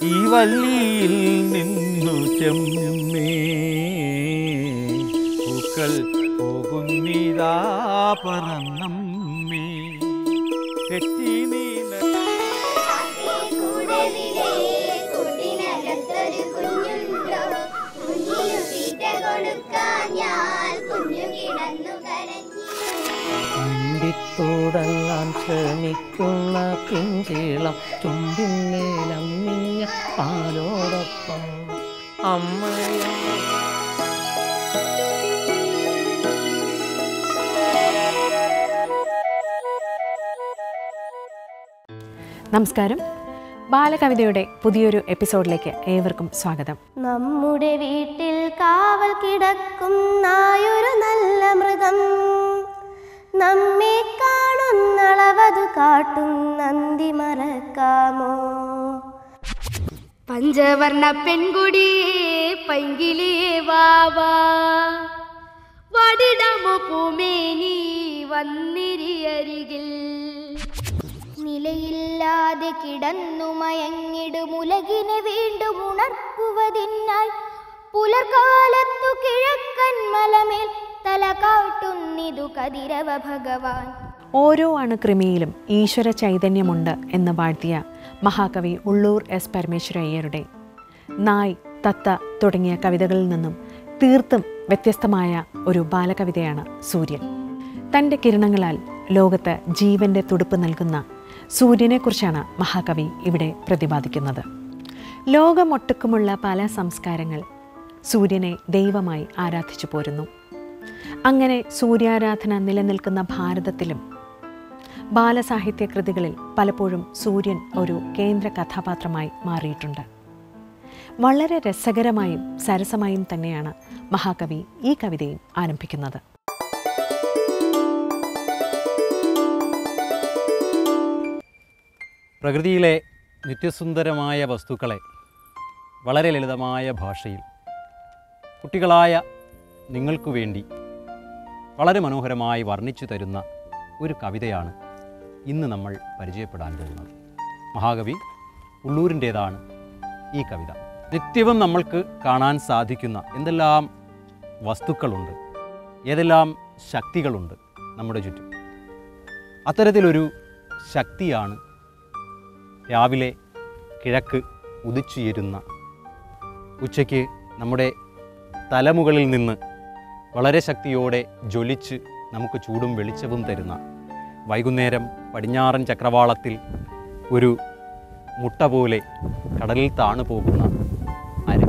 ഈ വള്ളിയിൽ നിന്നു ചെമ്മേ പൂക്കൾ പോകുന്നിതാ പറന്നമ്മേ തെറ്റി നീല കൂടലിലെ കൂട്ടിനകത്തൊരു കുഞ്ഞുണ്ടോ കുഞ്ഞിനു തീറ്റ കൊടുക്കാൻ ഞാൻ കുഞ്ഞു കിടന്നു കരഞ്ഞു മിണ്ടിത്തോടങ്ങാൻ ശ്രമിക്കുന്ന പിഞ്ചീളം ചുണ്ടിന്മേലമ്മിഞ്ഞ പാലോടൊപ്പം അമ്മയും നമസ്കാരം ബാലകവിതയുടെ പുതിയൊരു എപ്പിസോഡിലേക്ക് ഏവർക്കും സ്വാഗതം നമ്മുടെ വീട്ടിൽ കാവൽ കിടക്കും നായൊരു നല്ല മൃഗം നമ്മെ കാണുന്നളവതു കാട്ടും നന്ദി മറക്കാമോ പഞ്ചവർണ്ണ പെൺകുടിയേ പൈങ്കിളിയേ വാവാ വടിടമോ പൂമേനി വന്നിരിയരികിൽ നിലയില്ലാതെ കിടന്നു മയങ്ങിടുമുലകിനെ വീണ്ടും ഉണർത്തുവതിനായി പുലർകാലത്തു കിഴക്കൻ മലമേൽ തല കാട്ടുന്നിതു കതിരവ ഭഗവാൻ ഓരോ അണുക്രിമിയിലും ഈശ്വര ചൈതന്യമുണ്ട് എന്ന് വാഴ്ത്തിയ മഹാകവി ഉള്ളൂർ എസ് പരമേശ്വരയ്യരുടെ നായ് തത്ത തുടങ്ങിയ കവിതകളിൽ നിന്നും തീർത്തും വ്യത്യസ്തമായ ഒരു ബാലകവിതയാണ് സൂര്യൻ തൻ്റെ കിരണങ്ങളാൽ ലോകത്ത് ജീവന്റെ തുടുപ്പ് നൽകുന്ന സൂര്യനെക്കുറിച്ചാണ് മഹാകവി ഇവിടെ പ്രതിപാദിക്കുന്നത് ലോകമൊട്ടുക്കുമുള്ള പല സംസ്കാരങ്ങൾ സൂര്യനെ ദൈവമായി ആരാധിച്ചു പോരുന്നു അങ്ങനെ സൂര്യാരാധന നിലനിൽക്കുന്ന ഭാരതത്തിലും ബാലസാഹിത്യ കൃതികളിൽ പലപ്പോഴും സൂര്യൻ ഒരു കേന്ദ്ര കഥാപാത്രമായി മാറിയിട്ടുണ്ട് വളരെ രസകരമായും സരസമായും തന്നെയാണ് മഹാകവി ഈ കവിതയും ആരംഭിക്കുന്നത് പ്രകൃതിയിലെ നിത്യസുന്ദരമായ വസ്തുക്കളെ വളരെ ലളിതമായ ഭാഷയിൽ കുട്ടികളായ നിങ്ങൾക്കു വേണ്ടി വളരെ മനോഹരമായി വർണ്ണിച്ചു തരുന്ന ഒരു കവിതയാണ് ഇന്ന് നമ്മൾ പരിചയപ്പെടാൻ പോകുന്നത് മഹാകവി ഉള്ളൂരിൻ്റേതാണ് ഈ കവിത നിത്യവും നമ്മൾക്ക് കാണാൻ സാധിക്കുന്ന എന്തെല്ലാം വസ്തുക്കളുണ്ട് ഏതെല്ലാം ശക്തികളുണ്ട് നമ്മുടെ ചുറ്റും അത്തരത്തിലൊരു ശക്തിയാണ് രാവിലെ കിഴക്ക് ഉദിച്ചുയരുന്ന ഉച്ചയ്ക്ക് നമ്മുടെ തലമുകളിൽ നിന്ന് വളരെ ശക്തിയോടെ ജ്വലിച്ച് നമുക്ക് ചൂടും വെളിച്ചവും തരുന്ന വൈകുന്നേരം പടിഞ്ഞാറൻ ചക്രവാളത്തിൽ ഒരു മുട്ട പോലെ കടലിൽ താണു പോകുന്ന അര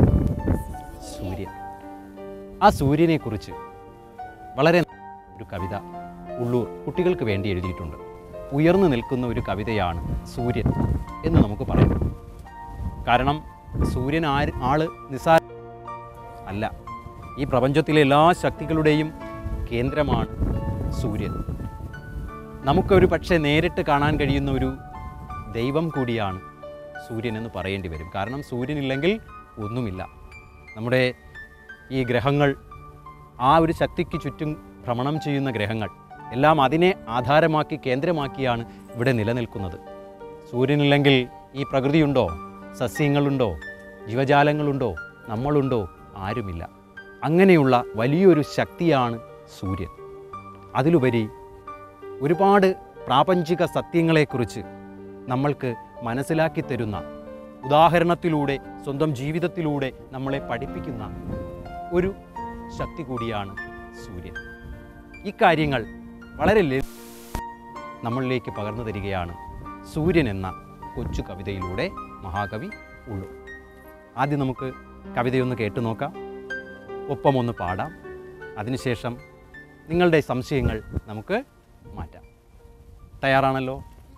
സൂര്യൻ ആ സൂര്യനെക്കുറിച്ച് വളരെ ഒരു കവിത ഉള്ളൂർ കുട്ടികൾക്ക് വേണ്ടി എഴുതിയിട്ടുണ്ട് ഉയർന്നു നിൽക്കുന്ന ഒരു കവിതയാണ് സൂര്യൻ എന്ന് നമുക്ക് പറയാം കാരണം സൂര്യൻ ആര് ആള് നിസാര അല്ല ഈ പ്രപഞ്ചത്തിലെ എല്ലാ ശക്തികളുടെയും കേന്ദ്രമാണ് സൂര്യൻ നമുക്കൊരു പക്ഷേ നേരിട്ട് കാണാൻ കഴിയുന്ന ഒരു ദൈവം കൂടിയാണ് സൂര്യൻ എന്ന് പറയേണ്ടി വരും കാരണം സൂര്യനില്ലെങ്കിൽ ഒന്നുമില്ല നമ്മുടെ ഈ ഗ്രഹങ്ങൾ ആ ഒരു ശക്തിക്ക് ചുറ്റും ഭ്രമണം ചെയ്യുന്ന ഗ്രഹങ്ങൾ എല്ലാം അതിനെ ആധാരമാക്കി കേന്ദ്രമാക്കിയാണ് ഇവിടെ നിലനിൽക്കുന്നത് സൂര്യനില്ലെങ്കിൽ ഈ പ്രകൃതിയുണ്ടോ സസ്യങ്ങളുണ്ടോ ജീവജാലങ്ങളുണ്ടോ നമ്മളുണ്ടോ ആരുമില്ല അങ്ങനെയുള്ള വലിയൊരു ശക്തിയാണ് സൂര്യൻ അതിലുപരി ഒരുപാട് പ്രാപഞ്ചിക സത്യങ്ങളെക്കുറിച്ച് നമ്മൾക്ക് മനസ്സിലാക്കി തരുന്ന ഉദാഹരണത്തിലൂടെ സ്വന്തം ജീവിതത്തിലൂടെ നമ്മളെ പഠിപ്പിക്കുന്ന ഒരു ശക്തി കൂടിയാണ് സൂര്യൻ ഇക്കാര്യങ്ങൾ വളരെ ലളിത നമ്മളിലേക്ക് പകർന്നു തരികയാണ് സൂര്യൻ എന്ന കൊച്ചു കവിതയിലൂടെ മഹാകവി ഉള്ളു ആദ്യം നമുക്ക് കവിതയൊന്ന് കേട്ടു നോക്കാം ഒപ്പം ഒന്ന് പാടാം അതിനുശേഷം നിങ്ങളുടെ സംശയങ്ങൾ നമുക്ക് മാറ്റാം തയ്യാറാണല്ലോ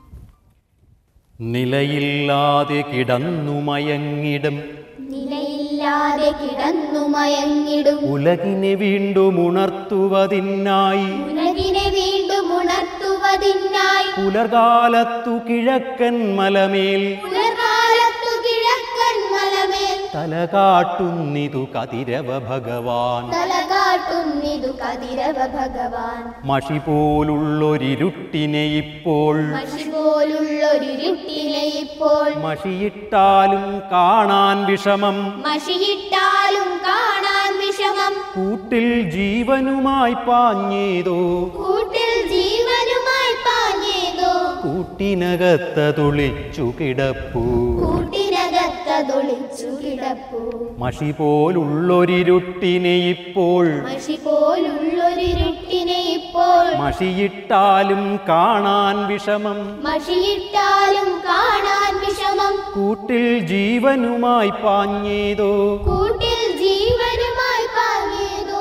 നിലയില്ലാതെ കിടന്നു മയങ്ങിടും നിലയില്ലാതെ കിടന്നു മയങ്ങിടും ഉലകിനെ വീണ്ടും ഉണർത്തുവതിനായി ഉലകിനെ വീണ്ടും ഉണർത്തുവതിനായി പുലർകാലത്തു കിഴക്കൻ മലമേൽ പുലർകാലത്തു കിഴക്കൻ മലമേൽ തല കാട്ടുന്നിതു കതിരവ ഭഗവാൻ തലകാ കാട്ടുന്നിതു കതിരവ ഭഗവാൻ മഷി പോലുള്ളൊരിരുട്ടിനെ ഇപ്പോൾ മഷി പോലുള്ളൊരുരുട്ടിനെ ഇപ്പോൾ മഷിയിട്ടാലും കാണാൻ വിഷമം മഷിയിട്ടാലും കാണാൻ വിഷമം കൂട്ടിൽ ജീവനുമായി പാഞ്ഞേതോ കൂട്ടിൽ ജീവനുമായി പാഞ്ഞേതോ കൂട്ടിനകത്തതൊളിച്ചു കിടപ്പൂ കൂട്ടിനകത്തതൊളിച്ചു കിടപ്പൂ മഷി പോലുള്ളൊരിരുട്ടിനെ ഇപ്പോൾ മഷി പോലുള്ളൊരുരുട്ടിനെ ഇപ്പോൾ മഷിയിട്ടാലും കാണാൻ വിഷമം മഷിയിട്ടാലും കാണാൻ വിഷമം കൂട്ടിൽ ജീവനുമായി പാഞ്ഞേതോ കൂട്ടിൽ ജീവനുമായി പാഞ്ഞേതോ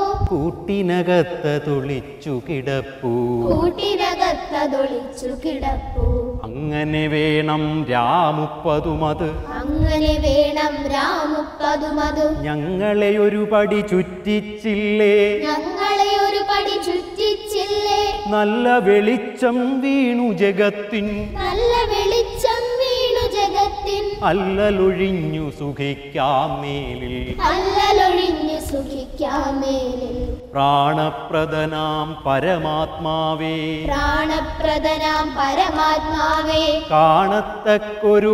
കൂട്ടിനകത്തതൊളിച്ചു കിടപ്പൂ കൂട്ടിനകത്തതൊളിച്ചു കിടപ്പൂ അങ്ങനെ വേണം രാമുപ്പതുമത് അങ്ങനെ വേണം രാമുപ്പതുമതു ഞങ്ങളെ ഒരു പടി ചുറ്റിച്ചില്ലേ ഞങ്ങളെ ഒരു പടി ചുറ്റിച്ചില്ലേ നല്ല വെളിച്ചം വീണു ജഗത്തിൻ നല്ല വെളിച്ചം വീണു ജഗത്തിൻ അല്ലലൊഴിഞ്ഞു സുഖിക്കാം മേലിൽ അല്ലലൊഴിഞ്ഞു സുഖിക്കാമേലിൽ പ്രാണപ്രദനാം പരമാത്മാവേ പ്രാണപ്രദനാം പരമാത്മാവേ കാണത്തക്കൊരു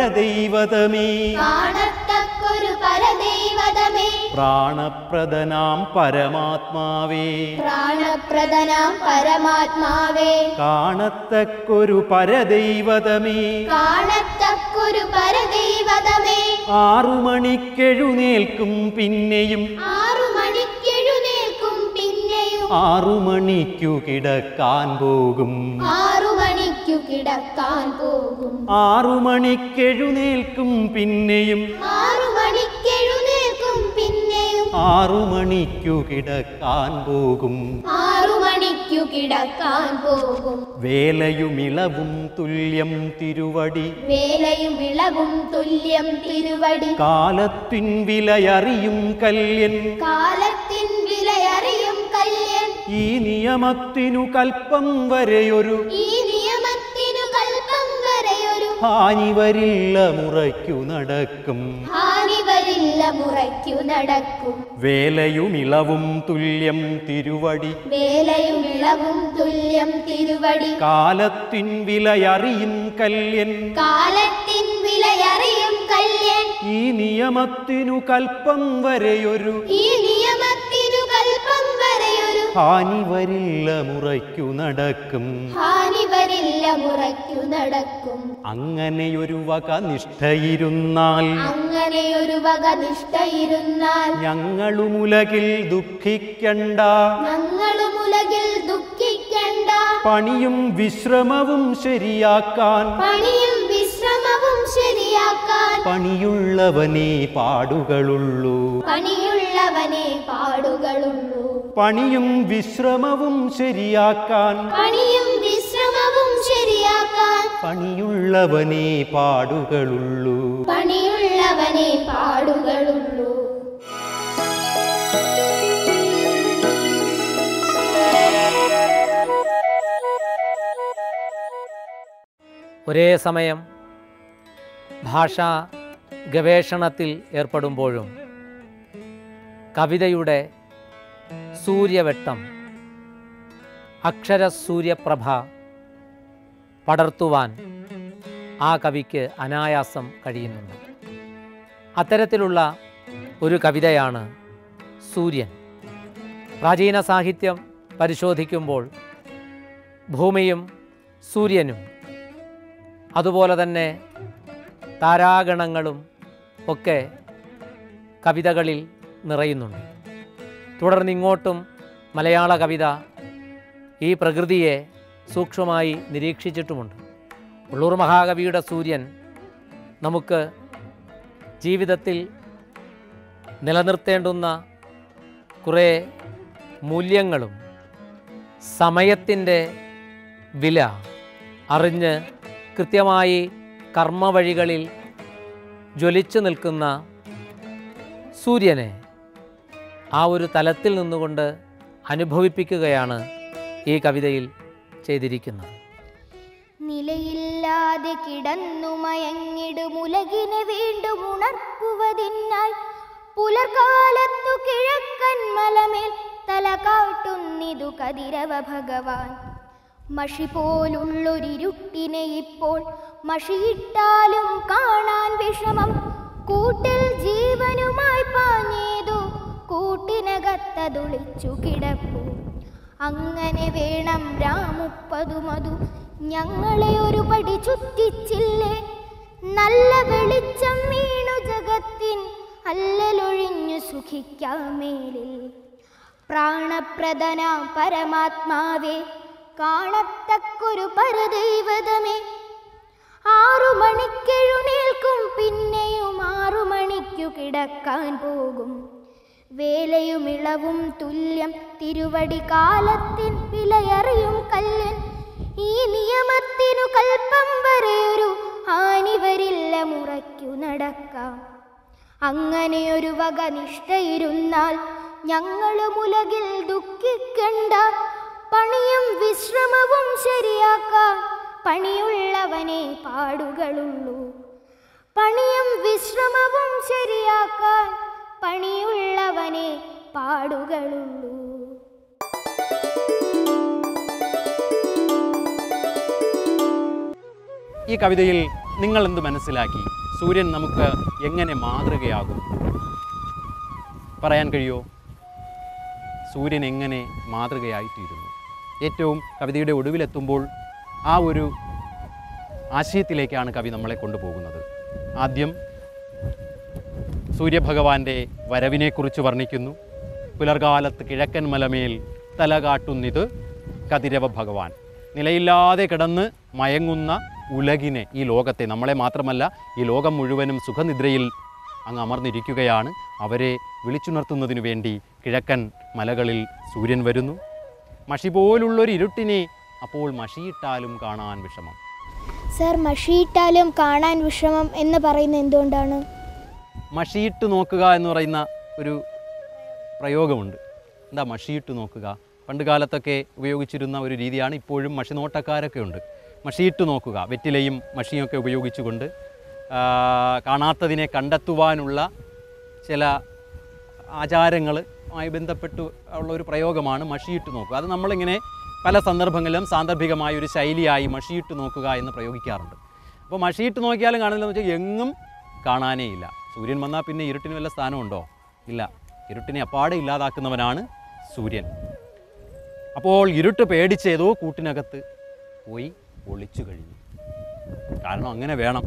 പരദൈവതമേ കാണത്തക്കൊരു പരദൈവതമേ പ്രാണപ്രദനാം പരമാത്മാവേ പ്രാണപ്രദനാം പരമാത്മാവേ കാണത്തക്കൊരു പരദൈവതമേ കാണത്തക്കൊരു പരദൈവതമേ ആറു മണിക്കെഴുന്നേൽക്കും പിന്നെയും ആറു മണിക്കെഴുന്നേൽക്കും പിന്നെയും ആറു മണിക്കു കിടക്കാൻ പോകും ആറു മണിക്കു കിടക്കാൻ പോകും ആറു മണിക്കെഴുന്നേൽക്കും പിന്നെയും ആറു മണിക്കെഴുന്നേൽക്കും പിന്നെയും ആറു മണിക്കു കിടക്കാൻ പോകും ആറു മണിക്കു കിടക്കാൻ പോകും വേലയുമിളവും തുല്യം തിരുവടി വേലയും വിളവും തുല്യം തിരുവടി കാലത്തിൻ വിലയറിയും കല്യൻ കാലത്തിൻ വിലയറിയും കല്യൻ ഈ നിയമത്തിനു കൽപ്പം വരെയൊരു ഈ നിയമത്തിനു കൽപ്പം വരെയൊരു ഹാനി വരില്ല മുറയ്ക്കു നടക്കും ഹാനി വരില്ല മുറയ്ക്കു നടക്കും വേലയുമിളവും തുല്യം തിരുവടി വേലയും വിളവും തുല്യം തിരുവടി കാലത്തിൻ വിലയറിയും കല്യൻ കാലത്തിൻ വിലയറിയും കല്യൻ ഈ നിയമത്തിനു കൽപ്പം വരെയൊരു ഈ നിയമത്തിനു കൽപ്പം വരെയൊരു ഹാനി വരില്ല മുറയ്ക്കു നടക്കും ഹാനി വരില്ല മുറയ്ക്കു നടക്കും അങ്ങനെയൊരു വക നിഷ്ഠയിരുന്നാൽ അങ്ങനെയൊരു വക നിഷ്ഠയിരുന്നാൽ ഞങ്ങളുമുലകിൽ ദുഃഖിക്കണ്ട ഞങ്ങളും ഉലകിൽ ദുഃഖിക്കണ്ട പണിയും വിശ്രമവും ശരിയാക്കാൻ പണിയും വിശ്രമവും ശരിയാക്കാൻ പണിയുള്ളവനേ പാടുകളുള്ളൂ പണിയുള്ളവനെ പാടുകളുള്ളൂ പണിയും വിശ്രമവും ശരിയാക്കാൻ പണിയും വിശ്രമവും ശരിയാക്കാൻ പണിയുള്ളവനേ പാടുകളുള്ളൂ പണിയുള്ളവനെ പാടുകളുള്ളൂ ഒരേ സമയം ഭാഷാ ഗവേഷണത്തിൽ ഏർപ്പെടുമ്പോഴും കവിതയുടെ സൂര്യവെട്ടം അക്ഷരസൂര്യപ്രഭ പടർത്തുവാൻ ആ കവിക്ക് അനായാസം കഴിയുന്നുണ്ട് അത്തരത്തിലുള്ള ഒരു കവിതയാണ് സൂര്യൻ പ്രാചീന സാഹിത്യം പരിശോധിക്കുമ്പോൾ ഭൂമിയും സൂര്യനും അതുപോലെ തന്നെ താരാഗണങ്ങളും ഒക്കെ കവിതകളിൽ നിറയുന്നുണ്ട് തുടർന്നിങ്ങോട്ടും മലയാള കവിത ഈ പ്രകൃതിയെ സൂക്ഷ്മമായി നിരീക്ഷിച്ചിട്ടുമുണ്ട് ഉള്ളൂർ മഹാകവിയുടെ സൂര്യൻ നമുക്ക് ജീവിതത്തിൽ നിലനിർത്തേണ്ടുന്ന കുറേ മൂല്യങ്ങളും സമയത്തിൻ്റെ വില അറിഞ്ഞ് കൃത്യമായി കർമ്മവഴികളിൽ ജ്വലിച്ചു നിൽക്കുന്ന സൂര്യനെ ആ ഒരു തലത്തിൽ നിന്നുകൊണ്ട് അനുഭവിപ്പിക്കുകയാണ് ഈ കവിതയിൽ ചെയ്തിരിക്കുന്നത് നിലയില്ലാതെ കിടന്നു മയങ്ങിടുമുലകിനെ വീണ്ടും ഉണർത്തുവതിനായി പുലർകാലത്തു കിഴക്കൻ മലമേൽ തല കാട്ടുന്നിതു കതിരവ ഭഗവാൻ മഷി പോലുള്ളൊരിരുട്ടിനെ ഇപ്പോൾ മഷിയിട്ടാലും കാണാൻ വിഷമം കൂട്ടിൽ ജീവനുമായി പാഞ്ഞേതു കൂട്ടിനകത്തതുളിച്ചു കിടപ്പു അങ്ങനെ വേണം രാമുപ്പതുമതു ഞങ്ങളെ ഒരു പടി ചുറ്റിച്ചില്ലേ നല്ല വെളിച്ചം വീണു ജഗത്തിൻ അല്ലലൊഴിഞ്ഞു സുഖിക്കാമേലിൽ പ്രാണപ്രദന പരമാത്മാവേ കാണത്തക്കൊരു പരദൈവതമേ ആറു മണിക്കെഴുന്നേൽക്കും പിന്നെയും ആറു മണിക്കു കിടക്കാൻ പോകും വേലയും ഇളവും തുല്യം തിരുവടി കാലത്തിൻ വിലയറിയും കല്ലൻ ഈ നിയമത്തിനു കൽപ്പം വരെ ഒരു ഹാനി വരില്ല മുറയ്ക്കു നടക്കാം അങ്ങനെയൊരു വക നിഷ്ഠയിരുന്നാൽ ഞങ്ങളും ഉലകിൽ ദുഃഖിക്കണ്ട പണിയും വിശ്രമവും ശരിയാക്കാൻ പണിയുള്ളവനെ പാടുകളുള്ളൂ പണിയും വിശ്രമവും ശരിയാക്കാൻ പണിയുള്ളവനെ പാടുകളുള്ളൂ ഈ കവിതയിൽ നിങ്ങൾ എന്ത് മനസ്സിലാക്കി സൂര്യൻ നമുക്ക് എങ്ങനെ മാതൃകയാകും പറയാൻ കഴിയുമോ സൂര്യൻ എങ്ങനെ മാതൃകയായിത്തീരുന്നു ഏറ്റവും കവിതയുടെ ഒടുവിലെത്തുമ്പോൾ ആ ഒരു ആശയത്തിലേക്കാണ് കവി നമ്മളെ കൊണ്ടുപോകുന്നത് ആദ്യം സൂര്യഭഗവാന്റെ വരവിനെക്കുറിച്ച് വർണ്ണിക്കുന്നു പുലർകാലത്ത് കിഴക്കൻ മലമേൽ തല കാട്ടുന്നിത് കതിരവ ഭഗവാൻ നിലയില്ലാതെ കിടന്ന് മയങ്ങുന്ന ഉലകിനെ ഈ ലോകത്തെ നമ്മളെ മാത്രമല്ല ഈ ലോകം മുഴുവനും സുഖനിദ്രയിൽ അങ്ങ് അമർന്നിരിക്കുകയാണ് അവരെ വിളിച്ചുണർത്തുന്നതിനു വേണ്ടി കിഴക്കൻ മലകളിൽ സൂര്യൻ വരുന്നു മഷി പോലുള്ളൊരു ഇരുട്ടിനെ അപ്പോൾ മഷിയിട്ടാലും കാണാൻ വിഷമം സർ മഷിയിട്ടാലും കാണാൻ വിഷമം എന്ന് പറയുന്നത് എന്തുകൊണ്ടാണ് മഷിയിട്ട് നോക്കുക എന്ന് പറയുന്ന ഒരു പ്രയോഗമുണ്ട് എന്താ മഷിയിട്ട് നോക്കുക പണ്ട് കാലത്തൊക്കെ ഉപയോഗിച്ചിരുന്ന ഒരു രീതിയാണ് ഇപ്പോഴും മഷി നോട്ടക്കാരൊക്കെ ഉണ്ട് മഷിയിട്ട് നോക്കുക വെറ്റിലയും മഷിയൊക്കെ ഉപയോഗിച്ചുകൊണ്ട് ആ, കാണാത്തതിനെ കണ്ടെത്തുവാനുള്ള ചില ആചാരങ്ങളുമായി ബന്ധപ്പെട്ട് ഉള്ള ഒരു പ്രയോഗമാണ് മഷിയിട്ട് നോക്കുക അത് നമ്മളിങ്ങനെ പല സന്ദർഭങ്ങളിലും സാന്ദർഭികമായ ഒരു ശൈലിയായി മഷിയിട്ട് നോക്കുക എന്ന് പ്രയോഗിക്കാറുണ്ട് അപ്പോൾ മഷിയിട്ട് നോക്കിയാലും കാണില്ലെന്ന് വെച്ചാൽ എങ്ങും കാണാനേ ഇല്ല സൂര്യൻ വന്നാൽ പിന്നെ ഇരുട്ടിന് വല്ല സ്ഥാനമുണ്ടോ ഇല്ല ഇരുട്ടിനെ അപ്പാടെ ഇല്ലാതാക്കുന്നവനാണ് സൂര്യൻ അപ്പോൾ ഇരുട്ട് പേടിച്ച് ഏതോ കൂട്ടിനകത്ത് പോയി ഒളിച്ചു കഴിഞ്ഞു കാരണം അങ്ങനെ വേണം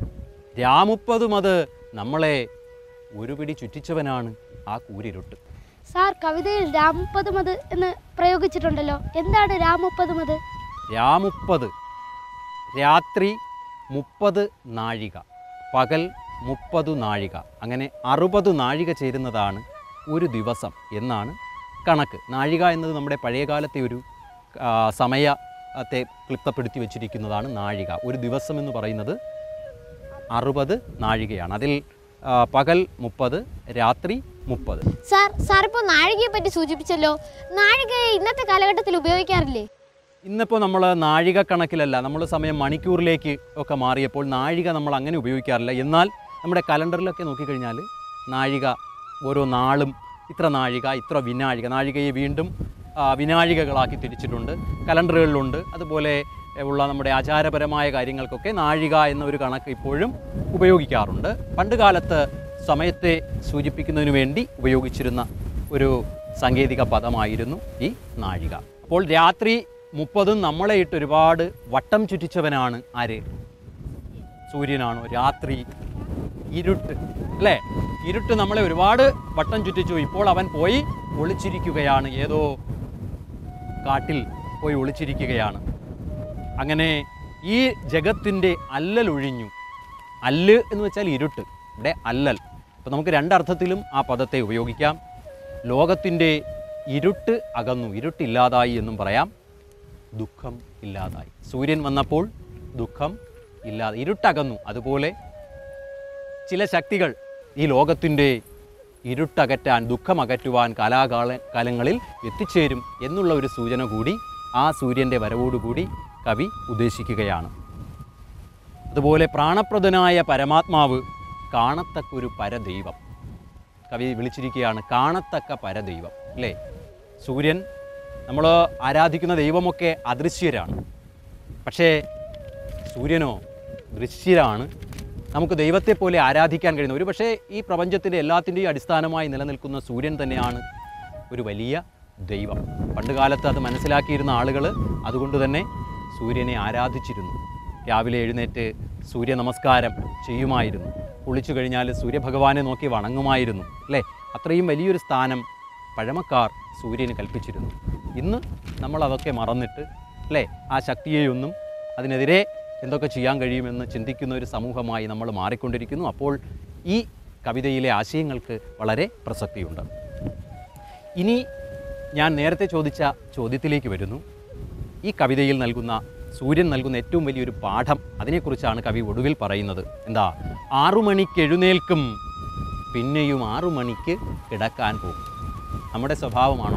രാമുപ്പതും അത് നമ്മളെ ഒരു പിടി ചുറ്റിച്ചവനാണ് ആ കൂരിരുട്ട് സാർ കവിതയിൽ രാമുപ്പതുമത് എന്ന് പ്രയോഗിച്ചിട്ടുണ്ടല്ലോ എന്താണ് രാമുപ്പതുമത് രാമുപ്പത് രാത്രി മുപ്പത് നാഴിക പകൽ മുപ്പത് നാഴിക അങ്ങനെ അറുപത് നാഴിക ചേരുന്നതാണ് ഒരു ദിവസം എന്നാണ് കണക്ക് നാഴിക എന്നത് നമ്മുടെ പഴയകാലത്തെ ഒരു ആ, സമയത്തെ ക്ലിപ്തപ്പെടുത്തി വെച്ചിരിക്കുന്നതാണ് നാഴിക ഒരു ദിവസം എന്ന് പറയുന്നത് അറുപത് നാഴികയാണ് അതിൽ ആ, പകൽ മുപ്പത് രാത്രി മുപ്പത് സാർ സാർ ഇപ്പോൾ നാഴികയെ പറ്റി സൂചിപ്പിച്ചല്ലോ നാഴികയെ ഇന്നത്തെ കാലഘട്ടത്തിൽ ഉപയോഗിക്കാറില്ലേ ഇന്നിപ്പോൾ നമ്മൾ നാഴിക കണക്കിലല്ല നമ്മൾ സമയം മണിക്കൂറിലേക്ക് ഒക്കെ മാറിയപ്പോൾ നാഴിക നമ്മൾ അങ്ങനെ ഉപയോഗിക്കാറില്ല എന്നാൽ നമ്മുടെ കലണ്ടറിലൊക്കെ നോക്കിക്കഴിഞ്ഞാൽ നാഴിക ഓരോ നാളും ഇത്ര നാഴിക ഇത്ര വിനാഴിക നാഴികയെ വീണ്ടും ആ, വിനാഴികകളാക്കി തിരിച്ചിട്ടുണ്ട് കലണ്ടറുകളിലുണ്ട് അതുപോലെ ഉള്ള നമ്മുടെ ആചാരപരമായ കാര്യങ്ങൾക്കൊക്കെ നാഴിക എന്ന ഒരു കണക്ക് ഇപ്പോഴും ഉപയോഗിക്കാറുണ്ട് പണ്ട് കാലത്ത് സമയത്തെ സൂചിപ്പിക്കുന്നതിന് വേണ്ടി ഉപയോഗിച്ചിരുന്ന ഒരു സാങ്കേതിക പദമായിരുന്നു ഈ നാഴിക അപ്പോൾ രാത്രി മുപ്പതും നമ്മളെ ഇട്ട് ഒരുപാട് വട്ടം ചുറ്റിച്ചവനാണ് ആര് സൂര്യനാണോ രാത്രി ഇരുട്ട് അല്ലേ ഇരുട്ട് നമ്മളെ ഒരുപാട് വട്ടം ചുറ്റിച്ചു ഇപ്പോൾ അവൻ പോയി ഒളിച്ചിരിക്കുകയാണ് ഏതോ കാട്ടിൽ പോയി ഒളിച്ചിരിക്കുകയാണ് അങ്ങനെ ഈ ജഗത്തിൻ്റെ അല്ലലൊഴിഞ്ഞു അല്ല് എന്ന് വെച്ചാൽ ഇരുട്ട് ഇവിടെ അല്ലൽ അപ്പോൾ നമുക്ക് രണ്ടർത്ഥത്തിലും ആ പദത്തെ ഉപയോഗിക്കാം ലോകത്തിൻ്റെ ഇരുട്ട് അകന്നു ഇരുട്ടില്ലാതായി എന്നും പറയാം ദുഃഖം ഇല്ലാതായി സൂര്യൻ വന്നപ്പോൾ ദുഃഖം ഇല്ലാതെ ഇരുട്ടകന്നു അതുപോലെ ചില ശക്തികൾ ഈ ലോകത്തിൻ്റെ ഇരുട്ടകറ്റാൻ ദുഃഖമകറ്റുവാൻ കാലാകാല കാലങ്ങളിൽ എത്തിച്ചേരും എന്നുള്ള ഒരു സൂചന കൂടി ആ സൂര്യൻ്റെ വരവോടുകൂടി കവി ഉദ്ദേശിക്കുകയാണ് അതുപോലെ പ്രാണപ്രദനായ പരമാത്മാവ് കാണത്തക്ക ഒരു പരദൈവം കവി വിളിച്ചിരിക്കുകയാണ് കാണത്തക്ക പരദൈവം അല്ലേ സൂര്യൻ നമ്മൾ ആരാധിക്കുന്ന ദൈവമൊക്കെ അദൃശ്യരാണ് പക്ഷേ സൂര്യനോ ദൃശ്യരാണ് നമുക്ക് ദൈവത്തെ പോലെ ആരാധിക്കാൻ കഴിയുന്ന ഒരു പക്ഷേ ഈ പ്രപഞ്ചത്തിൻ്റെ എല്ലാത്തിൻ്റെയും അടിസ്ഥാനമായി നിലനിൽക്കുന്ന സൂര്യൻ തന്നെയാണ് ഒരു വലിയ ദൈവം പണ്ട് കാലത്ത് അത് മനസ്സിലാക്കിയിരുന്ന ആളുകൾ അതുകൊണ്ട് തന്നെ സൂര്യനെ ആരാധിച്ചിരുന്നു രാവിലെ എഴുന്നേറ്റ് സൂര്യ നമസ്കാരം ചെയ്യുമായിരുന്നു കുളിച്ചു കഴിഞ്ഞാൽ സൂര്യഭഗവാനെ നോക്കി വണങ്ങുമായിരുന്നു അല്ലേ അത്രയും വലിയൊരു സ്ഥാനം പഴമക്കാർ സൂര്യന് കൽപ്പിച്ചിരുന്നു ഇന്ന് നമ്മൾ അതൊക്കെ മറന്നിട്ട് അല്ലേ ആ ശക്തിയെയൊന്നും അതിനെതിരെ എന്തൊക്കെ ചെയ്യാൻ കഴിയുമെന്ന് ചിന്തിക്കുന്ന ഒരു സമൂഹമായി നമ്മൾ മാറിക്കൊണ്ടിരിക്കുന്നു അപ്പോൾ ഈ കവിതയിലെ ആശയങ്ങൾക്ക് വളരെ പ്രസക്തിയുണ്ട് ഇനി ഞാൻ നേരത്തെ ചോദിച്ച ചോദ്യത്തിലേക്ക് വരുന്നു ഈ കവിതയിൽ നൽകുന്ന സൂര്യൻ നൽകുന്ന ഏറ്റവും വലിയൊരു പാഠം അതിനെക്കുറിച്ചാണ് കവി ഒടുവിൽ പറയുന്നത് എന്താ ആറു മണിക്ക് എഴുന്നേൽക്കും പിന്നെയും ആറു മണിക്ക് കിടക്കാൻ പോകും നമ്മുടെ സ്വഭാവമാണോ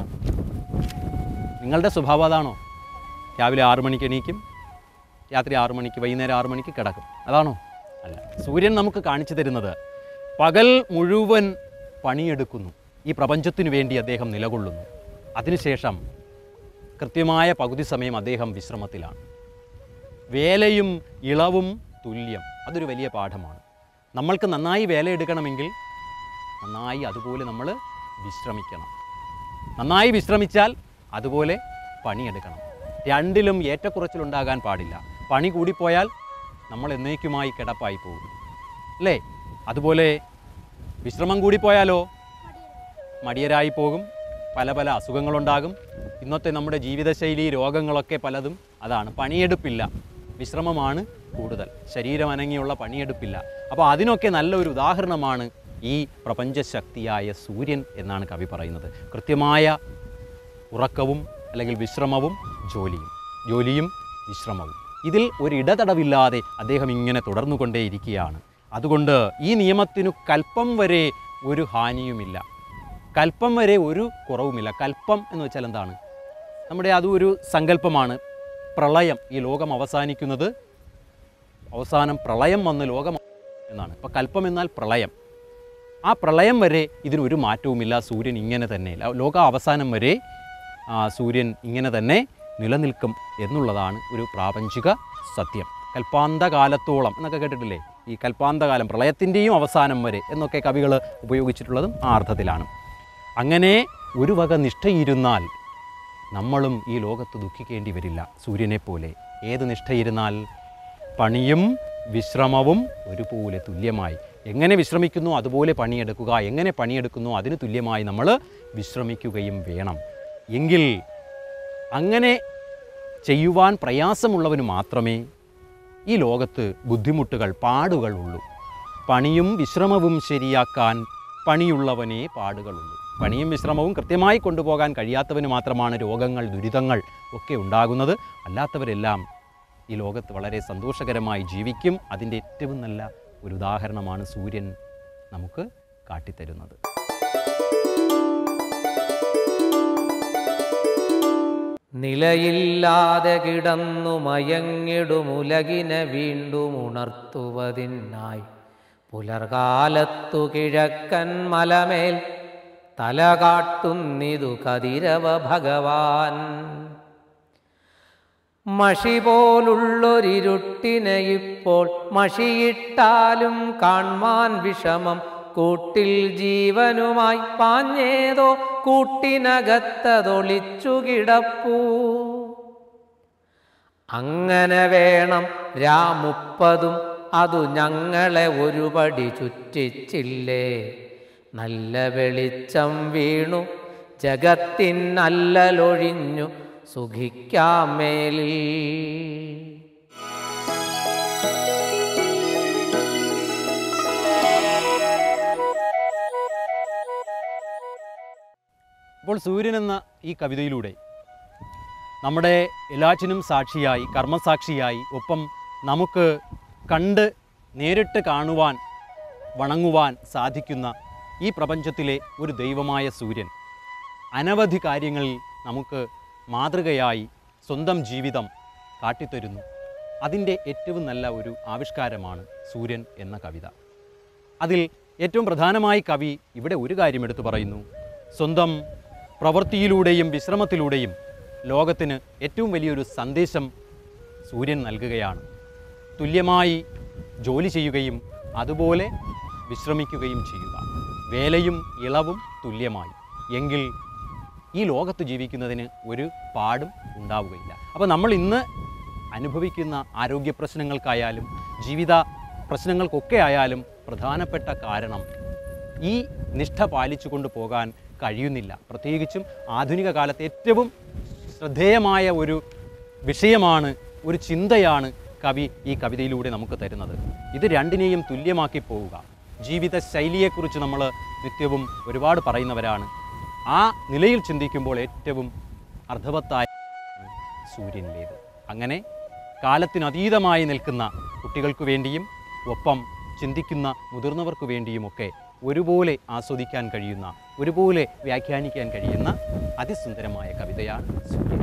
നിങ്ങളുടെ സ്വഭാവം അതാണോ രാവിലെ ആറു മണിക്ക് എണീക്കും രാത്രി ആറു മണിക്ക് വൈകുന്നേരം ആറു മണിക്ക് കിടക്കും അതാണോ അല്ല സൂര്യൻ നമുക്ക് കാണിച്ചു തരുന്നത് പകൽ മുഴുവൻ പണിയെടുക്കുന്നു ഈ പ്രപഞ്ചത്തിനു വേണ്ടി അദ്ദേഹം നിലകൊള്ളുന്നു അതിനുശേഷം കൃത്യമായ പകുതി സമയം അദ്ദേഹം വിശ്രമത്തിലാണ് വേലയും ഇളവും തുല്യം അതൊരു വലിയ പാഠമാണ് നമ്മൾക്ക് നന്നായി വേലയെടുക്കണമെങ്കിൽ നന്നായി അതുപോലെ നമ്മൾ വിശ്രമിക്കണം നന്നായി വിശ്രമിച്ചാൽ അതുപോലെ പണിയെടുക്കണം രണ്ടിലും ഏറ്റക്കുറച്ചിലുണ്ടാകാൻ പാടില്ല പണി കൂടിപ്പോയാൽ നമ്മൾ എന്നേക്കുമായി കിടപ്പായി പോകും അല്ലേ അതുപോലെ വിശ്രമം കൂടിപ്പോയാലോ മടിയരായി പോകും പല പല അസുഖങ്ങളുണ്ടാകും ഇന്നത്തെ നമ്മുടെ ജീവിതശൈലി രോഗങ്ങളൊക്കെ പലതും അതാണ് പണിയെടുപ്പില്ല വിശ്രമമാണ് കൂടുതൽ ശരീരം അനങ്ങിയുള്ള പണിയെടുപ്പില്ല അപ്പോൾ അതിനൊക്കെ നല്ലൊരു ഉദാഹരണമാണ് ഈ പ്രപഞ്ചശക്തിയായ സൂര്യൻ എന്നാണ് കവി പറയുന്നത് കൃത്യമായ ഉറക്കവും അല്ലെങ്കിൽ വിശ്രമവും ജോലിയും ജോലിയും വിശ്രമവും ഇതിൽ ഒരു ഇടതടവില്ലാതെ അദ്ദേഹം ഇങ്ങനെ തുടർന്നുകൊണ്ടേയിരിക്കുകയാണ് അതുകൊണ്ട് ഈ നിയമത്തിനു കൽപ്പം വരെ ഒരു ഹാനിയുമില്ല കൽപ്പം വരെ ഒരു കുറവുമില്ല കൽപ്പം എന്ന് വെച്ചാൽ എന്താണ് നമ്മുടെ അതും ഒരു സങ്കല്പമാണ് പ്രളയം ഈ ലോകം അവസാനിക്കുന്നത് അവസാനം പ്രളയം വന്ന് ലോകം എന്നാണ് ഇപ്പോൾ കൽപ്പം എന്നാൽ പ്രളയം ആ പ്രളയം വരെ ഇതിനൊരു മാറ്റവുമില്ല സൂര്യൻ ഇങ്ങനെ തന്നെ ല- ലോക അവസാനം വരെ ആ, സൂര്യൻ ഇങ്ങനെ തന്നെ നിലനിൽക്കും എന്നുള്ളതാണ് ഒരു പ്രാപഞ്ചിക സത്യം കൽപ്പാന്തകാലത്തോളം എന്നൊക്കെ കേട്ടിട്ടില്ലേ ഈ കൽപ്പാന്തകാലം പ്രളയത്തിൻ്റെയും അവസാനം വരെ എന്നൊക്കെ കവികൾ ഉപയോഗിച്ചിട്ടുള്ളതും ആ അർത്ഥത്തിലാണ് അങ്ങനെ ഒരു വക നിഷ്ഠയിരുന്നാൽ നമ്മളും ഈ ലോകത്ത് ദുഃഖിക്കേണ്ടി വരില്ല സൂര്യനെ പോലെ ഏത് നിഷ്ഠയിരുന്നാൽ പണിയും വിശ്രമവും ഒരുപോലെ തുല്യമായി എങ്ങനെ വിശ്രമിക്കുന്നു അതുപോലെ പണിയെടുക്കുക എങ്ങനെ പണിയെടുക്കുന്നു അതിന് തുല്യമായി നമ്മൾ വിശ്രമിക്കുകയും വേണം എങ്കിൽ അങ്ങനെ ചെയ്യുവാൻ പ്രയാസമുള്ളവന് മാത്രമേ ഈ ലോകത്ത് ബുദ്ധിമുട്ടുകൾ പാടുകൾ ഉള്ളൂ പണിയും വിശ്രമവും ശരിയാക്കാൻ പണിയുള്ളവനേ പാടുകളുള്ളൂ പണിയും വിശ്രമവും കൃത്യമായി കൊണ്ടുപോകാൻ കഴിയാത്തവന് മാത്രമാണ് രോഗങ്ങൾ ദുരിതങ്ങൾ ഒക്കെ ഉണ്ടാകുന്നത് അല്ലാത്തവരെല്ലാം ഈ ലോകത്ത് വളരെ സന്തോഷകരമായി ജീവിക്കും അതിൻ്റെ ഏറ്റവും നല്ല ഒരു ഉദാഹരണമാണ് സൂര്യൻ നമുക്ക് കാട്ടിത്തരുന്നത് നിലയില്ലാതെ കിടന്നു മയങ്ങിടുമുലകിനെ വീണ്ടും ഉണർത്തുവതിനായി പുലർകാലത്തു കിഴക്കൻ മലമേൽ തല കാട്ടുന്നിതു കതിരവ ഭഗവാൻ മഷി പോലുള്ളൊരിരുട്ടിനെ ഇപ്പോൾ മഷിയിട്ടാലും കാൺമാൻ വിഷമം കൂട്ടിൽ ജീവനുമായി പാഞ്ഞേതോ കൂട്ടിനകത്തതൊളിച്ചു കിടപ്പൂ അങ്ങനെ വേണം രാമുപ്പതും അതു ഞങ്ങളെ ഒരുപടി ചുറ്റിച്ചില്ലേ നല്ല വെളിച്ചം വീണു ജഗത്തിനല്ലലൊഴിഞ്ഞു സുഖിക്കാം മേലിൽ അപ്പോൾ സൂര്യൻ എന്ന ഈ കവിതയിലൂടെ നമ്മുടെ എല്ലാറ്റിനും സാക്ഷിയായി കർമ്മസാക്ഷിയായി ഒപ്പം നമുക്ക് കണ്ട് നേരിട്ട് കാണുവാൻ വണങ്ങുവാൻ സാധിക്കുന്ന ഈ പ്രപഞ്ചത്തിലെ ഒരു ദൈവമായ സൂര്യൻ അനവധി കാര്യങ്ങളിൽ നമുക്ക് മാതൃകയായി സ്വന്തം ജീവിതം കാട്ടിത്തരുന്നു അതിൻ്റെ ഏറ്റവും നല്ല ഒരു ആവിഷ്കാരമാണ് സൂര്യൻ എന്ന കവിത അതിൽ ഏറ്റവും പ്രധാനമായി കവി ഇവിടെ ഒരു കാര്യം എടുത്തു പറയുന്നു സ്വന്തം പ്രവൃത്തിയിലൂടെയും വിശ്രമത്തിലൂടെയും ലോകത്തിന് ഏറ്റവും വലിയൊരു സന്ദേശം സൂര്യൻ നൽകുകയാണ് തുല്യമായി ജോലി ചെയ്യുകയും അതുപോലെ വിശ്രമിക്കുകയും ചെയ്യുക വേലയും ഇളവും തുല്യമായി എങ്കിൽ ഈ ലോകത്ത് ജീവിക്കുന്നതിന് ഒരു പാടും ഉണ്ടാവുകയില്ല അപ്പോൾ നമ്മൾ ഇന്ന് അനുഭവിക്കുന്ന ആരോഗ്യ പ്രശ്നങ്ങൾക്കായാലും ജീവിത പ്രശ്നങ്ങൾക്കൊക്കെ ആയാലും പ്രധാനപ്പെട്ട കാരണം ഈ നിഷ്ഠ പാലിച്ചുകൊണ്ട് പോകാൻ കഴിയുന്നില്ല പ്രത്യേകിച്ചും ആധുനിക കാലത്ത് ഏറ്റവും ശ്രദ്ധേയമായ ഒരു വിഷയമാണ് ഒരു ചിന്തയാണ് കവി ഈ കവിതയിലൂടെ നമുക്ക് തരുന്നത് ഇത് രണ്ടിനെയും തുല്യമാക്കി പോവുക ജീവിത ശൈലിയെക്കുറിച്ച് നമ്മൾ നിത്യവും ഒരുപാട് പറയുന്നവരാണ് ആ നിലയിൽ ചിന്തിക്കുമ്പോൾ ഏറ്റവും അർത്ഥവത്തായ സൂര്യനിലേത് അങ്ങനെ കാലത്തിനതീതമായി നിൽക്കുന്ന കുട്ടികൾക്ക് വേണ്ടിയും ഒപ്പം ചിന്തിക്കുന്ന മുതിർന്നവർക്ക് വേണ്ടിയുമൊക്കെ ഒരുപോലെ ആസ്വദിക്കാൻ കഴിയുന്ന ഒരുപോലെ വ്യാഖ്യാനിക്കാൻ കഴിയുന്ന അതിസുന്ദരമായ കവിതയാണ് സൂര്യൻ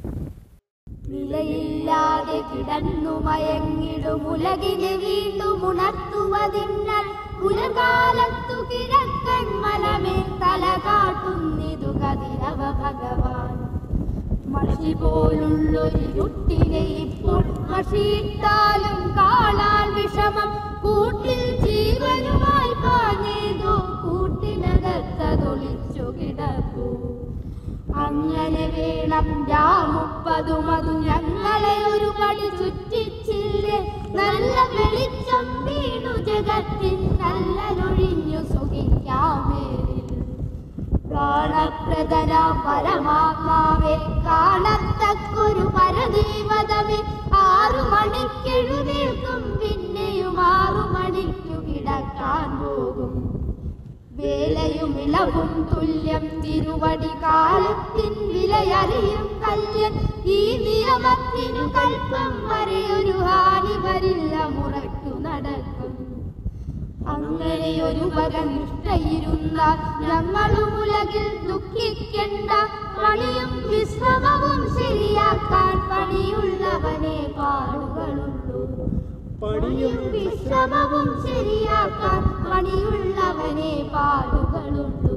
നിലയില്ലാതെ കിടന്നു മയങ്ങിടും ഉലകിനെ വീണ്ടും ഉണർത്തുവതിനാൽ പുലകാലത്തു കിഴക്കൻ മലമേ തല കാട്ടുന്നിതു കതിരവ ഭഗവാൻ മഷി പോലുള്ളൊരു യുട്ടിനെ ഇപ്പോൾ മഷിയിട്ടാലും കാണാൻ വിഷമം കൂട്ടിൽ ജീവനുമായി പാഞ്ഞേതോ കൂട്ടിനകത്തതൊളിച്ചു കിടക്കൂ അങ്ങനെ വേണം രാമുപ്പതും അതു ഞങ്ങളെ ഒരു പടി ചുറ്റിച്ചില്ലേ നല്ല വെളിച്ചം വീണു ജഗത്തിൽ നല്ല നൊഴിഞ്ഞു സുഖിക്കാമേരിൽ പ്രാണപ്രദന പരമാത്മാവെ കാണത്തക്കൊരു പരദേവതമേ ആറു മണിക്കെഴുന്നേൽക്കും പിന്നെയും ആറു മണിക്കു കിടക്കാൻ പോകും വേലയും ഇളവും തുല്യം തിരുവടി കാലത്തിൻ വിലയറിയും കല്യൻ ഈ നിയമത്തിനു കൽപ്പം വരെ ഒരു ഹാനി വരില്ല മുറയ്ക്കു നടക്കും അങ്ങനെ ഒരു വരനിഷ്ഠയിരുന്ന ഞങ്ങളും ഉലകിൽ ദുഃഖിക്കണ്ട പണിയും വിശ്രമവും ശരിയാക്കാൻ പണിയുള്ളവനെ പാടുകളുള്ളൂ പണിയും വിശ്രമവും ശരിയാക്കാൻ പണിയുള്ളവനെ പാടുകളുള്ളൂ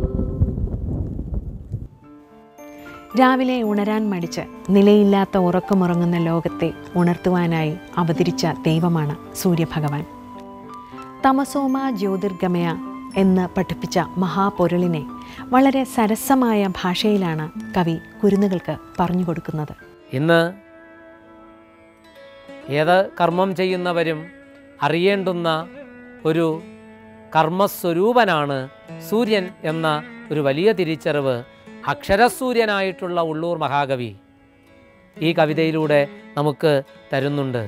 രാവിലെ ഉണരാൻ മടിച്ച് നിലയില്ലാത്ത ഉറക്കമുറങ്ങുന്ന ലോകത്തെ ഉണർത്തുവാനായി അവതരിച്ച ദൈവമാണ് സൂര്യഭഗവാൻ തമസോമ ജ്യോതിർഗമയ എന്ന് പഠിപ്പിച്ച മഹാപൊരുളിനെ വളരെ സരസമായ ഭാഷയിലാണ് കവി കുരുന്നുകൾക്ക് പറഞ്ഞു കൊടുക്കുന്നത് ഇന്ന് ഏത് കർമ്മം ചെയ്യുന്നവരും അറിയേണ്ടുന്ന ഒരു കർമ്മസ്വരൂപനാണ് സൂര്യൻ എന്ന ഒരു വലിയ തിരിച്ചറിവ് അക്ഷരസൂര്യനായിട്ടുള്ള ഉള്ളൂർ മഹാകവി ഈ കവിതയിലൂടെ നമുക്ക് തരുന്നുണ്ട്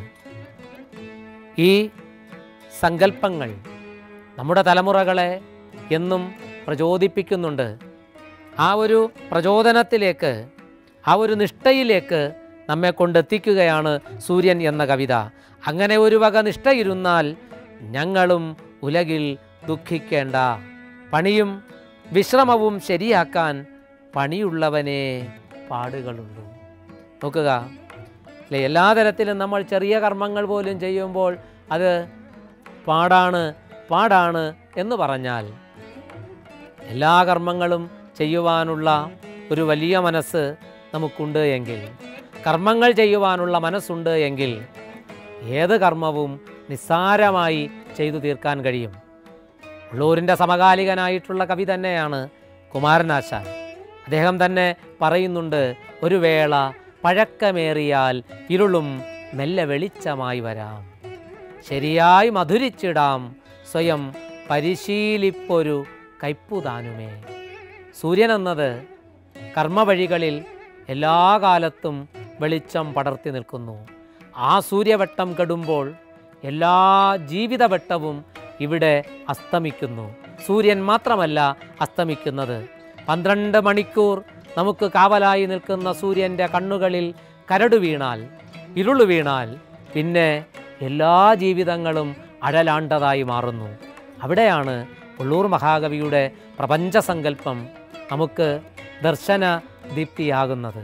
ഈ സങ്കല്പങ്ങൾ നമ്മുടെ തലമുറകളെ എന്നും പ്രചോദിപ്പിക്കുന്നുണ്ട് ആ ഒരു പ്രചോദനത്തിലേക്ക് ആ ഒരു നിഷ്ഠയിലേക്ക് നമ്മെ കൊണ്ടെത്തിക്കുകയാണ് സൂര്യൻ എന്ന കവിത അങ്ങനെ ഒരു വക നിഷ്ഠയിരുന്നാൽ ഞങ്ങളും ഉലകിൽ ദുഃഖിക്കേണ്ട പണിയും വിശ്രമവും ശരിയാക്കാൻ പണിയുള്ളവനെ പാടുകളുള്ളൂ നോക്കുക അല്ലെ എല്ലാ തരത്തിലും നമ്മൾ ചെറിയ കർമ്മങ്ങൾ പോലും ചെയ്യുമ്പോൾ അത് പാടാണ് പാടാണ് എന്ന് പറഞ്ഞാൽ എല്ലാ കർമ്മങ്ങളും ചെയ്യുവാനുള്ള ഒരു വലിയ മനസ്സ് നമുക്കുണ്ട് എങ്കിൽ കർമ്മങ്ങൾ ചെയ്യുവാനുള്ള മനസ്സുണ്ട് എങ്കിൽ ഏത് കർമ്മവും നിസ്സാരമായി ചെയ്തു തീർക്കാൻ കഴിയും ഉള്ളൂരിൻ്റെ സമകാലികനായിട്ടുള്ള കവി തന്നെയാണ് കുമാരനാശാൻ അദ്ദേഹം തന്നെ പറയുന്നുണ്ട് ഒരു വേള പഴക്കമേറിയാൽ ഇരുളും മെല്ലെ വെളിച്ചമായി വരാം ശരിയായി മധുരിച്ചിടാം സ്വയം പരിശീലിപ്പൊരു കൈപ്പുതാനുമേ സൂര്യൻ എന്നത് കർമ്മവഴികളിൽ എല്ലാ കാലത്തും വെളിച്ചം പടർത്തി നിൽക്കുന്നു ആ സൂര്യവട്ടം കെടുമ്പോൾ എല്ലാ ജീവിതവട്ടവും ഇവിടെ അസ്തമിക്കുന്നു സൂര്യൻ മാത്രമല്ല അസ്തമിക്കുന്നത് പന്ത്രണ്ട് മണിക്കൂർ നമുക്ക് കാവലായി നിൽക്കുന്ന സൂര്യൻ്റെ കണ്ണുകളിൽ കരട് വീണാൽ ഇരുള് വീണാൽ പിന്നെ എല്ലാ ജീവിതങ്ങളും അഴലാണ്ടതായി മാറുന്നു അവിടെയാണ് ഉള്ളൂർ മഹാകവിയുടെ പ്രപഞ്ചസങ്കല്പം നമുക്ക് ദർശന ദീപ്തിയാകുന്നത്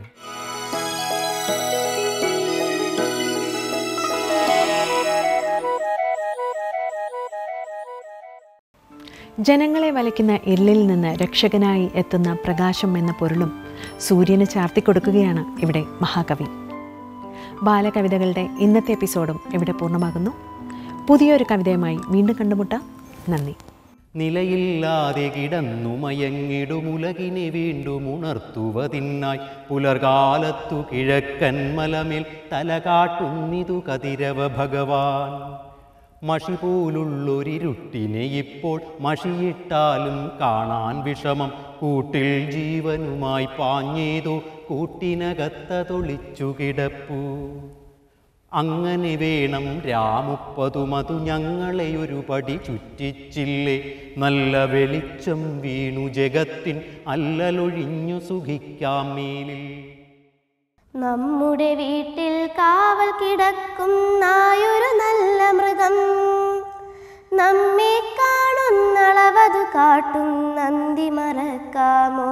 ജനങ്ങളെ വലയ്ക്കുന്ന ഇരുളിൽ നിന്ന് രക്ഷകനായി എത്തുന്ന പ്രകാശം എന്ന പൊരുളും സൂര്യന് ചാർത്തിക്കൊടുക്കുകയാണ് ഇവിടെ മഹാകവി ബാലകവിതകളുടെ ഇന്നത്തെ എപ്പിസോഡും ഇവിടെ പൂർണ്ണമാകുന്നു പുതിയൊരു കവിതയുമായി വീണ്ടും കണ്ടുമുട്ടാം നന്ദി നിലയില്ലാതെ കിടന്നു മയങ്ങിടുമുലകിനെ വീണ്ടും ഉണർത്തുവതിനായി പുലർകാലത്തു കിഴക്കൻ മലമേൽ തല കാട്ടുന്നിതു കതിരവ ഭഗവാൻ മഷി പോലുള്ളൊരിരുട്ടിനെ ഇപ്പോൾ മഷിയിട്ടാലും കാണാൻ വിഷമം കൂട്ടിൽ ജീവനുമായി പാഞ്ഞേതോ കൂട്ടിനകത്ത തൊളിച്ചു കിടപ്പൂ അങ്ങനെ വേണം രാമുപ്പതുമതു ഞങ്ങളെ ഒരു പടി ചുറ്റിച്ചില്ലേ നല്ല വെളിച്ചം വീണു ജഗത്തിൻ അല്ലലൊഴിഞ്ഞു സുഖിക്കാം മേലിൽ നമ്മുടെ വീട്ടിൽ കാവൽ കിടക്കും നായൊരു നല്ല മൃഗം നമ്മെ കാണുന്നളവതു കാട്ടും നന്ദി മറക്കാമോ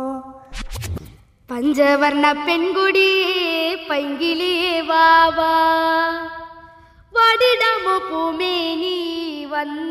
പഞ്ചവർണ്ണ പെൺകുടിയേ പൈങ്കിളിയേ വാവാ വടിടമോ പൂമേനി വന്ന